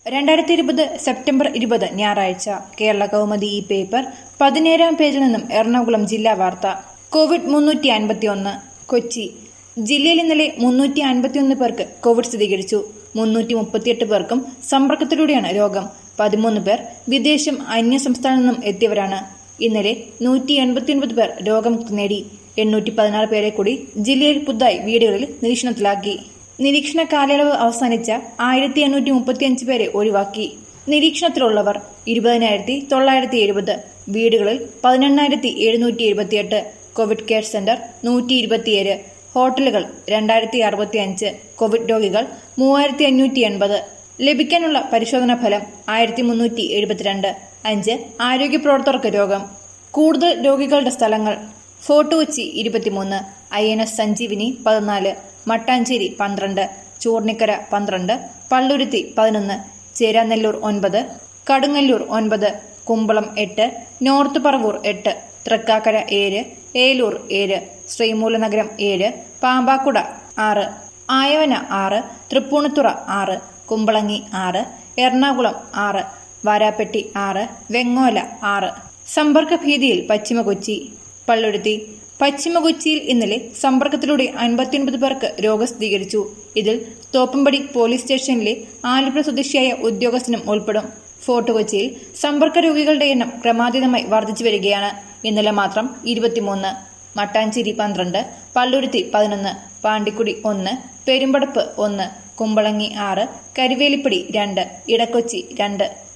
രണ്ടായിരത്തി ഇരുപത് സെപ്റ്റംബർ ഇരുപത് ഞായറാഴ്ച കേരള കൗമുദി ഈ പേപ്പർ പതിനേഴാം പേജിൽ നിന്നും എറണാകുളം ജില്ലാ വാർത്ത കോവിഡ് മുന്നൂറ്റി അൻപത്തിയൊന്ന് കൊച്ചി ജില്ലയിൽ ഇന്നലെ മുന്നൂറ്റി അൻപത്തിയൊന്ന് പേർക്ക് കോവിഡ് സ്ഥിരീകരിച്ചു മുന്നൂറ്റി മുപ്പത്തിയെട്ട് പേർക്കും സമ്പർക്കത്തിലൂടെയാണ് രോഗം പതിമൂന്ന് പേർ വിദേശം അന്യ സംസ്ഥാനത്തു നിന്നും എത്തിയവരാണ് ഇന്നലെ നൂറ്റി എൺപത്തിയൊൻപത് പേർ രോഗമുക്തി നേടി എണ്ണൂറ്റി പതിനാറ് പേരെ കൂടി ജില്ലയിൽ പുതുതായി വീടുകളിൽ നിരീക്ഷണത്തിലാക്കി നിരീക്ഷണ കാലയളവ് അവസാനിച്ച ആയിരത്തി എണ്ണൂറ്റി മുപ്പത്തിയഞ്ച് പേരെ ഒഴിവാക്കി നിരീക്ഷണത്തിലുള്ളവർ ഇരുപതിനായിരത്തി തൊള്ളായിരത്തി എഴുപത് വീടുകളിൽ പതിനെണ്ണായിരത്തി എഴുന്നൂറ്റി എഴുപത്തിയെട്ട് കോവിഡ് കെയർ സെന്റർ നൂറ്റി ഇരുപത്തിയേഴ് ഹോട്ടലുകൾ രണ്ടായിരത്തി അറുപത്തി അഞ്ച് കോവിഡ് രോഗികൾ മൂവായിരത്തി അഞ്ഞൂറ്റി എൺപത് ലഭിക്കാനുള്ള പരിശോധനാ ഫലം ആയിരത്തി മുന്നൂറ്റി എഴുപത്തിരണ്ട് അഞ്ച് ആരോഗ്യ പ്രവർത്തകർക്ക് രോഗം കൂടുതൽ രോഗികളുടെ സ്ഥലങ്ങൾ ഫോർട്ട് കൊച്ചി ഇരുപത്തിമൂന്ന് ഐ എൻ എസ് സഞ്ജീവിനി പതിനാല് മട്ടാഞ്ചേരി പന്ത്രണ്ട് ചൂർണിക്കര പന്ത്രണ്ട് പള്ളുരുത്തി പതിനൊന്ന് ചേരാനെല്ലൂർ ഒൻപത് കടുങ്ങല്ലൂർ ഒൻപത് കുമ്പളം എട്ട് നോർത്ത് പറവൂർ എട്ട് തൃക്കാക്കര ഏഴ് ഏലൂർ ഏഴ് ശ്രീമൂലനഗരം ഏഴ് പാമ്പാക്കുട ആറ് ആയവന ആറ് തൃപ്പൂണിത്തുറ ആറ് കുമ്പളങ്ങി ആറ് എറണാകുളം ആറ് വാരാപ്പെട്ടി ആറ് വെങ്ങോല ആറ് സമ്പർക്ക ഭീതിയിൽ പശ്ചിമ കൊച്ചി പള്ളുരുത്തി പശ്ചിമ കൊച്ചിയിൽ ഇന്നലെ സമ്പർക്കത്തിലൂടെ അൻപത്തിയൊൻപത് പേർക്ക് രോഗം സ്ഥിരീകരിച്ചു ഇതിൽ തോപ്പമ്പടി പോലീസ് സ്റ്റേഷനിലെ ആലപ്പുഴ സ്വദേശിയായ ഉദ്യോഗസ്ഥനും ഉൾപ്പെടും ഫോർട്ട് കൊച്ചിയിൽ സമ്പർക്ക രോഗികളുടെ എണ്ണം ക്രമാതീതമായി വർദ്ധിച്ചു വരികയാണ് ഇന്നലെ മാത്രം ഇരുപത്തിമൂന്ന് മട്ടാഞ്ചേരി പന്ത്രണ്ട് പള്ളുരുത്തി പതിനൊന്ന് പാണ്ടിക്കുടി ഒന്ന് പെരുമ്പടപ്പ് ഒന്ന് കുമ്പളങ്ങി ആറ് കരുവേലിപ്പടി രണ്ട് ഇടക്കൊച്ചി രണ്ട്